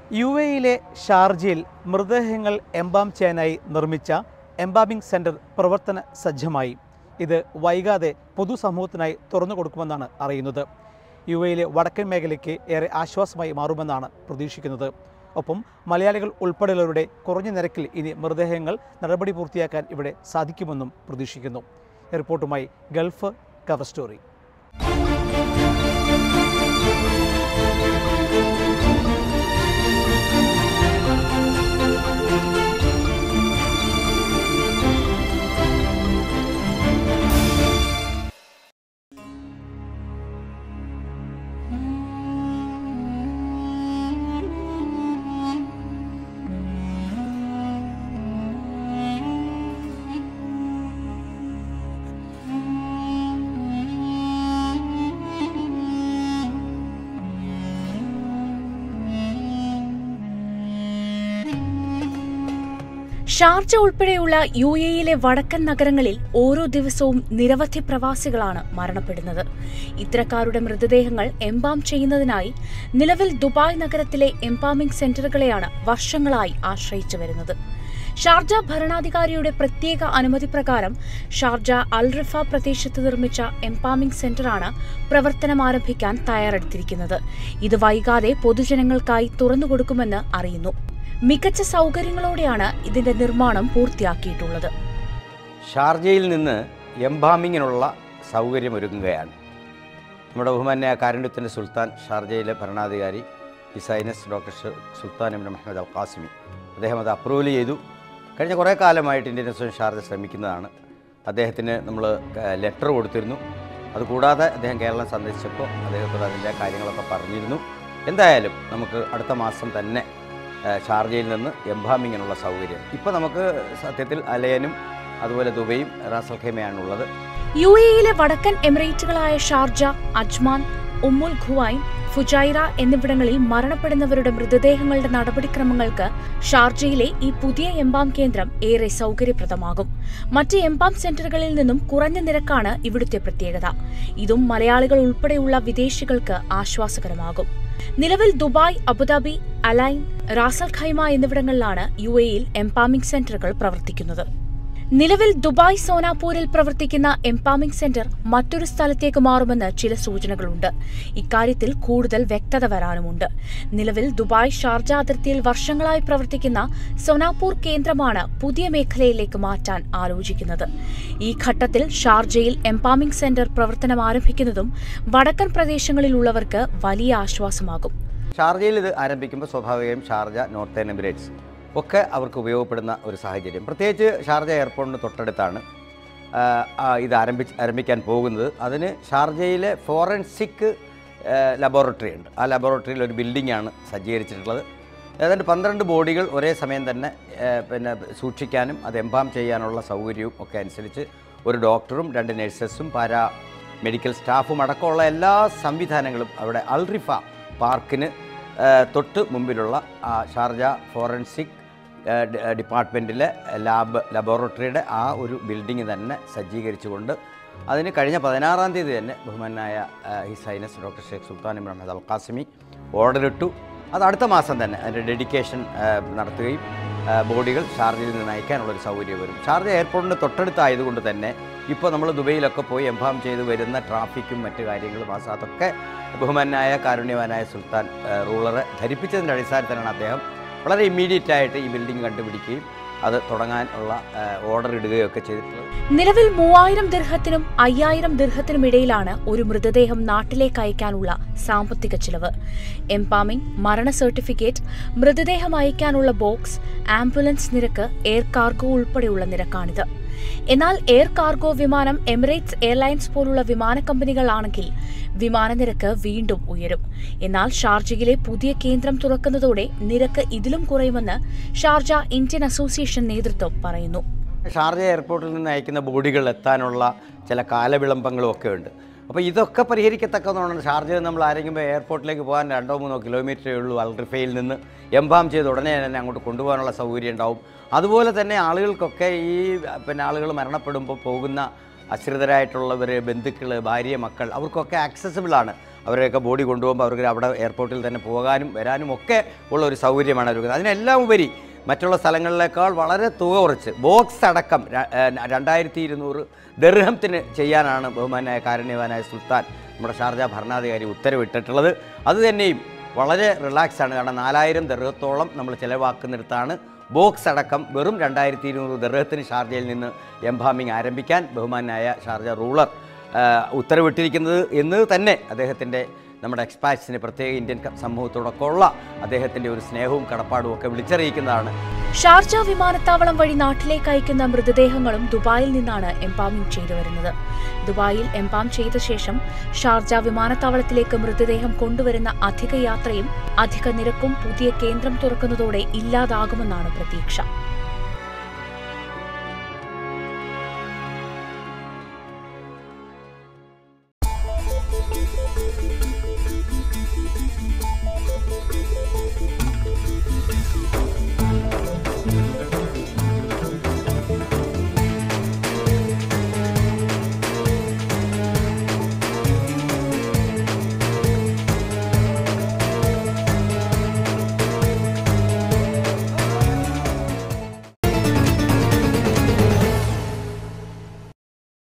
U എയിലെ ഷാർജയിൽ മൃതദേഹങ്ങൾ എംബാം ചെയ്യാനായി നിർമ്മിച്ച എംബാമിംഗ് സെൻറ്റർ പ്രവർത്തന സജ്ജമായി ഇത് വൈകാതെ പൊതുസമൂഹത്തിനായി തുറന്നു കൊടുക്കുമെന്നാണ് അറിയുന്നത് യു എയിലെ വടക്കൻ മേഖലയ്ക്ക് ഏറെ ആശ്വാസമായി മാറുമെന്നാണ് പ്രതീക്ഷിക്കുന്നത് ഒപ്പം മലയാളികൾ ഉൾപ്പെടെയുള്ളവരുടെ കുറഞ്ഞ നിരക്കിൽ ഇനി മൃതദേഹങ്ങൾ നടപടി പൂർത്തിയാക്കാൻ ഇവിടെ സാധിക്കുമെന്നും പ്രതീക്ഷിക്കുന്നു റിപ്പോർട്ടുമായി ഗൾഫ് കവർ സ്റ്റോറി ഷാർജ ഉൾപ്പെടെയുള്ള യു എയിലെ വടക്കൻ നഗരങ്ങളിൽ ഓരോ ദിവസവും നിരവധി പ്രവാസികളാണ് മരണപ്പെടുന്നത് ഇത്തരക്കാരുടെ മൃതദേഹങ്ങൾ എംബാം ചെയ്യുന്നതിനായി നിലവിൽ ദുബായ് നഗരത്തിലെ എംബാമിംഗ് സെന്ററുകളെയാണ് വർഷങ്ങളായി ആശ്രയിച്ചു വരുന്നത് ഷാർജ ഭരണാധികാരിയുടെ പ്രത്യേക അനുമതി പ്രകാരം ഷാർജ അൽറിഫ പ്രദേശത്ത് നിർമ്മിച്ച എംപാമിംഗ് സെന്ററാണ് പ്രവർത്തനം ആരംഭിക്കാൻ തയ്യാറെടുത്തിരിക്കുന്നത് ഇത് വൈകാതെ പൊതുജനങ്ങൾക്കായി തുറന്നുകൊടുക്കുമെന്ന് അറിയുന്നു മികച്ച സൗകര്യങ്ങളോടെയാണ് ഇതിന്റെ നിർമ്മാണം പൂർത്തിയാക്കിയിട്ടുള്ളത് ഷാർജയിൽ നിന്ന് എംബാമിങ്ങിനുള്ള സൗകര്യമൊരുങ്ങുകയാണ് നമ്മുടെ ബഹുമാന്യ കാരുണ്യത്തിൻ്റെ സുൽത്താൻ ഷാർജയിലെ ഭരണാധികാരി ഹിസൈനസ് ഡോക്ടർ ഷ- സുൽത്താൻ എം മുഹമ്മദ് അൽ ഖാസിമി അദ്ദേഹം അത് അപ്രൂവൽ ചെയ്തു കഴിഞ്ഞ കുറേ കാലമായിട്ട് ഇന്ത്യൻ അസോസിയേഷൻ ഷാർജ ശ്രമിക്കുന്നതാണ് അദ്ദേഹത്തിന് നമ്മൾ ലെറ്റർ കൊടുത്തിരുന്നു അതുകൂടാതെ അദ്ദേഹം കേരളം സന്ദർശിച്ചപ്പോൾ അദ്ദേഹത്തോട് അതിൻ്റെ കാര്യങ്ങളൊക്കെ പറഞ്ഞിരുന്നു എന്തായാലും നമുക്ക് അടുത്ത മാസം തന്നെ ആ, ഷാർജയിൽ നിന്ന് എംബാമിങ്ങിനുള്ള സൗകര്യം ഇപ്പോൾ നമുക്ക് സത്യത്തിൽ അലയനും അതുപോലെ ദുബൈയും റാസൽ ഖൈമയാണുള്ളത് യു എയിലെ വടക്കൻ എമിറേറ്റുകളായ Sharjah Ajman Umm Al Quwain Fujairah എന്നിവിടങ്ങളിൽ മരണപ്പെടുന്നവരുടെ മൃതദേഹങ്ങളുടെ നടപടിക്രമങ്ങൾക്ക് ഷാർജയിലെ ഈ പുതിയ എംബാം കേന്ദ്രം ഏറെ സൗകര്യപ്രദമാകും മറ്റ് എംബാം സെന്ററുകളിൽ നിന്നും കുറഞ്ഞ നിരക്കാണ് ഇവിടുത്തെ പ്രത്യേകത ഇതും മലയാളികൾ ഉൾപ്പെടെയുള്ള വിദേശികൾക്ക് ആശ്വാസകരമാകും നിലവിൽ Dubai Abu Dhabi Al Ain Ras Al Khaimah എന്നിവിടങ്ങളിലാണ് യു എയിൽ എംപാമിംഗ് സെന്ററുകൾ പ്രവർത്തിക്കുന്നത് നിലവിൽ ദുബായ് സോനാപൂരിൽ പ്രവർത്തിക്കുന്ന എംപാമിംഗ് സെന്റർ മറ്റൊരു സ്ഥലത്തേക്ക് മാറുമെന്ന് ചില സൂചനകളുണ്ട് ഇക്കാര്യത്തിൽ കൂടുതൽ വ്യക്തത വരാനുമുണ്ട് നിലവിൽ ദുബായ് ഷാർജ അതിർത്തിയിൽ വർഷങ്ങളായി പ്രവർത്തിക്കുന്ന സോനാപൂർ കേന്ദ്രമാണ് പുതിയ മേഖലയിലേക്ക് മാറ്റാൻ ആലോചിക്കുന്നത് ഈ ഘട്ടത്തിൽ ഷാർജയിൽ എംപാമിംഗ് സെന്റർ പ്രവർത്തനം ആരംഭിക്കുന്നതും വടക്കൻ പ്രദേശങ്ങളിലുള്ളവർക്ക് വലിയ ആശ്വാസമാകും ഷാർജയിൽ ഇത് ആരംഭിക്കുമ്പോൾ സ്വാഭാവികമായും ഷാർജ നോർത്തേൺ എമിറേറ്റ്സ് ഒക്കെ അവർക്ക് ഉപയോഗപ്പെടുന്ന ഒരു സാഹചര്യം പ്രത്യേകിച്ച് ഷാർജ എയർപോർട്ടിന് തൊട്ടടുത്താണ് ആ, ആ, ഇത് ആരംഭിച്ച് ആരംഭിക്കാൻ പോകുന്നത് അതിന് ഷാർജയിലെ ഫോറൻസിക് ലബോറട്ടറി ഉണ്ട് ആ ലബോറട്ടറിയിൽ ഒരു ബിൽഡിംഗാണ് സജ്ജീകരിച്ചിട്ടുള്ളത് ഏതാണ്ട് പന്ത്രണ്ട് ബോഡികൾ ഒരേ സമയം തന്നെ ആ, പിന്നെ സൂക്ഷിക്കാനും അത് എംബാം ചെയ്യാനുള്ള സൗകര്യവും ഒക്കെ അനുസരിച്ച് ഒരു ഡോക്ടറും രണ്ട് നഴ്സസും പാരാ മെഡിക്കൽ സ്റ്റാഫും അടക്കമുള്ള എല്ലാ സംവിധാനങ്ങളും അവിടെ അൽറിഫ പാർക്കിന് ആ, തൊട്ട് മുമ്പിലുള്ള ആ ഷാർജ ഫോറൻസിക് ആ, ഡി- ആ, ഡിപ്പാർട്ട്മെൻറ്റിലെ ലാബ് ലബോറട്ടറിയുടെ ആ ഒരു ബിൽഡിംഗ് തന്നെ സജ്ജീകരിച്ചുകൊണ്ട് അതിന് കഴിഞ്ഞ പതിനാറാം തീയതി തന്നെ ബഹുമാനായ his highness doctor Sheikh Sultan Muhammad Al Qasimi ഓർഡറിട്ടു അത് അടുത്ത മാസം തന്നെ അതിൻ്റെ ഡെഡിക്കേഷൻ നടത്തുകയും ആ, ബോഡികൾ ഷാർജയിൽ നിന്ന് അയക്കാനുള്ളൊരു സൗകര്യം വരും ഷാർജ എയർപോർട്ടിന് തൊട്ടടുത്തായതുകൊണ്ട് തന്നെ ഇപ്പോൾ നമ്മൾ ദുബൈയിലൊക്കെ പോയി എംഫാം ചെയ്ത് വരുന്ന ട്രാഫിക്കും മറ്റു കാര്യങ്ങളും ആ അതൊക്കെ ബഹുമാനായ കാരുണ്യവാനായ സുൽത്താൻ ആ, റൂളറെ ധരിപ്പിച്ചതിൻ്റെ അടിസ്ഥാനത്തിലാണ് അദ്ദേഹം വളരെ ഇമ്മീഡിയറ്റ് ആയിട്ട് ഈ ബിൽഡിംഗ് കണ്ടുപിടിക്കുകയും അത് തുടങ്ങാൻ ഉള്ള ഓർഡർ ഇടുകയൊക്കെ ചെയ്തിട്ടുള്ളത് നിലവിൽ മൂവായിരം ദീർഘത്തിനും അയ്യായിരം ദീർഘത്തിനും ഇടയിലാണ് ഒരു മൃതദേഹം നാട്ടിലേക്ക് അയക്കാനുള്ള സാമ്പത്തിക ചിലവ് എംപാമിംഗ് മരണ സർട്ടിഫിക്കറ്റ് മൃതദേഹം അയക്കാനുള്ള ബോക്സ് ആംബുലൻസ് നിരക്ക് എയർ കാർഗോ ഉൾപ്പെടെയുള്ള നിരക്കാണിത് എന്നാൽ എയർ കാർഗോ വിമാനം എമിറേറ്റ്സ് എയർലൈൻസ് പോലുള്ള വിമാന കമ്പനികളാണെങ്കിൽ വിമാന നിരക്ക് വീണ്ടും ഉയരും എന്നാൽ ഷാർജയിലെ പുതിയ കേന്ദ്രം തുറക്കുന്നതോടെ നിരക്ക് ഇതിലും കുറയുമെന്ന് ഷാർജ ഇന്ത്യൻ അസോസിയേഷൻ നേതൃത്വം പറയുന്നു ഷാർജ എയർപോർട്ടിൽ നിന്ന് അയക്കുന്ന ബോഡികൾ എത്താനുള്ള ചില കാലവിളംബങ്ങളും ഒക്കെ ഉണ്ട് അപ്പോൾ ഇതൊക്കെ പരിഹരിക്കത്തക്കതാണ് ഷാർജയിൽ നമ്മൾ ആരെങ്കിലും എയർപോർട്ടിലേക്ക് പോകാൻ രണ്ടോ മൂന്നോ കിലോമീറ്ററേ ഉള്ളൂ അൽറിഫയിൽ നിന്ന് എംബാം ചെയ്ത് ഉടനെ തന്നെ അങ്ങോട്ട് കൊണ്ടുപോകാനുള്ള സൗകര്യം ഉണ്ടാവും അതുപോലെ തന്നെ ആളുകൾക്കൊക്കെ ഈ പിന്നെ ആളുകൾ മരണപ്പെടുമ്പോൾ പോകുന്ന അശ്രിതരായിട്ടുള്ളവർ ബന്ധുക്കൾ ഭാര്യ മക്കൾ അവർക്കൊക്കെ ആക്സസിബിൾ ആണ് അവരെയൊക്കെ ബോഡി കൊണ്ടുപോകുമ്പോൾ അവർക്ക് അവിടെ എയർപോർട്ടിൽ തന്നെ പോകാനും വരാനും ഒക്കെ ഉള്ള ഒരു സൗകര്യമാണ് ഒരുക്കുന്നത് അതിനെല്ലാം ഉപരി മറ്റുള്ള സ്ഥലങ്ങളിലേക്കാൾ വളരെ തുക കുറച്ച് ബോക്സ് അടക്കം ര- ഏഹ് രണ്ടായിരത്തി ഇരുന്നൂറ് ദർഹത്തിന് ചെയ്യാനാണ് ബഹുമാനായ കാരുണ്യവാനായ സുൽത്താൻ നമ്മുടെ ഷാർജ ഭരണാധികാരി ഉത്തരവിട്ടിട്ടുള്ളത് അത് തന്നെയും വളരെ റിലാക്സ് ആണ് കാരണം നാലായിരം ദർഹത്തോളം നമ്മൾ ചിലവാക്കുന്നിടത്താണ് ബോക്സ് അടക്കം വെറും രണ്ടായിരത്തി ഇരുന്നൂറ് ദർഹത്തിന് ഷാർജയിൽ നിന്ന് എംബാമിംഗ് ആരംഭിക്കാൻ ബഹുമാനായ ഷാർജ റൂളർ ആ, ഉത്തരവിട്ടിരിക്കുന്നത് എന്ന് തന്നെ അദ്ദേഹത്തിൻ്റെ നമ്മുടെ എക്സ്പാറ്റ്സിന് പ്രത്യേക ഇന്ത്യൻ ക- സമൂഹത്തോടൊക്കെ ഉള്ള അദ്ദേഹത്തിൻ്റെ ഒരു സ്നേഹവും കടപ്പാടും ഒക്കെ വിളിച്ചറിയിക്കുന്നതാണ് ഷാർജ വിമാനത്താവളം വഴി നാട്ടിലേക്ക് അയക്കുന്ന മൃതദേഹങ്ങളും ദുബായിൽ നിന്നാണ് എംപാമിംഗ് ചെയ്തു വരുന്നത് ദുബായിൽ എംപാം ചെയ്ത ശേഷം ഷാർജ വിമാനത്താവളത്തിലേക്ക് മൃതദേഹം കൊണ്ടുവരുന്ന അധിക യാത്രയും അധിക നിരക്കും പുതിയ കേന്ദ്രം തുറക്കുന്നതോടെ ഇല്ലാതാകുമെന്നാണ് പ്രതീക്ഷ